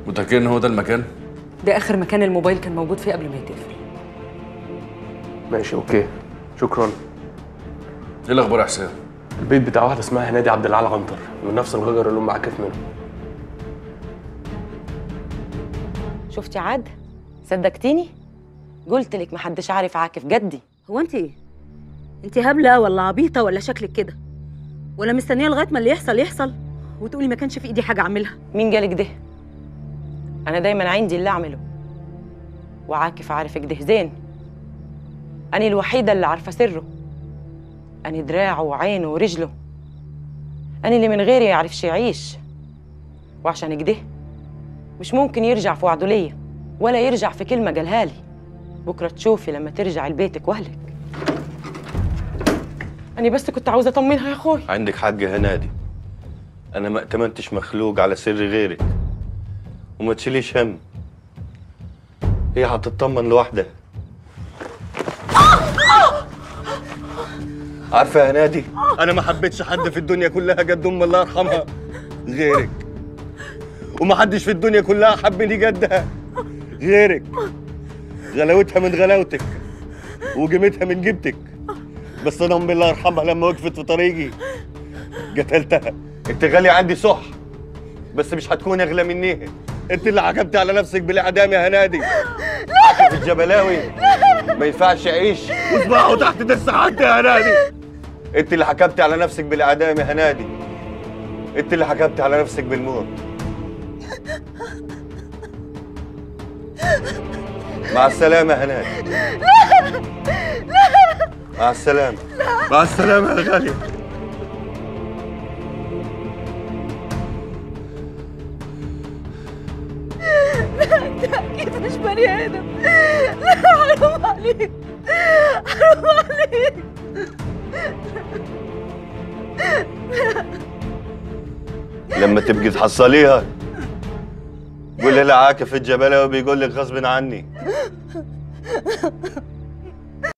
متأكد ان هو ده المكان؟ ده اخر مكان الموبايل كان موجود فيه قبل ما يتقفل ماشي اوكي شكرا ايه الاخبار يا حسين؟ البيت بتاع واحده اسمها هنادي عبد العال عنتر من نفس الغجر اللي ام عكت منه شفتي عاد صدقتيني قلت لك محدش عارف عاكف جدي هو انت ايه انت هبله ولا عبيطه ولا شكلك كده ولا مستنيه لغايه ما اللي يحصل يحصل وتقولي ما كانش في ايدي حاجه اعملها مين قالك ده انا دايما عندي اللي اعمله وعاكف عارف كده زين انا الوحيده اللي عارفه سره انا دراعه وعينه ورجله انا اللي من غيري يعرفش يعيش وعشان كده مش ممكن يرجع في وعده ليا ولا يرجع في كلمه قالها لي بكره تشوفي لما ترجعي لبيتك واهلك انا بس كنت عاوزه اطمنها يا اخوي عندك حق يا هنادي انا ما ائتمنتش مخلوق على سر غيرك وما تشيليش هم هي هتطمن لوحدها عارفه يا هنادي انا ما حبيتش حد في الدنيا كلها قد ام الله يرحمها غيرك وما حدش في الدنيا كلها حبني قدها غيرك غلاوتها من غلاوتك وقيمتها من جيبتك بس انا ام الله يرحمها لما وقفت في طريقي قتلتها انت غالية عندي صح بس مش هتكون اغلى مني انت اللي حكمتي على نفسك بالاعدام يا هنادي عاكف الجبلاوي ما ينفعش يعيش وصباعه تحت دس حد يا هنادي انت اللي حكمتي على نفسك بالاعدام يا هنادي انت اللي حكمتي على نفسك بالموت مع السلامة يا هنادي مع السلامة مع السلامة يا غالية اكيد مش بني ادم لا حرام عليك حرام عليك لما تبقي تحصليها قولي لها عاكف الجبلاوي بيقول لك غصب عني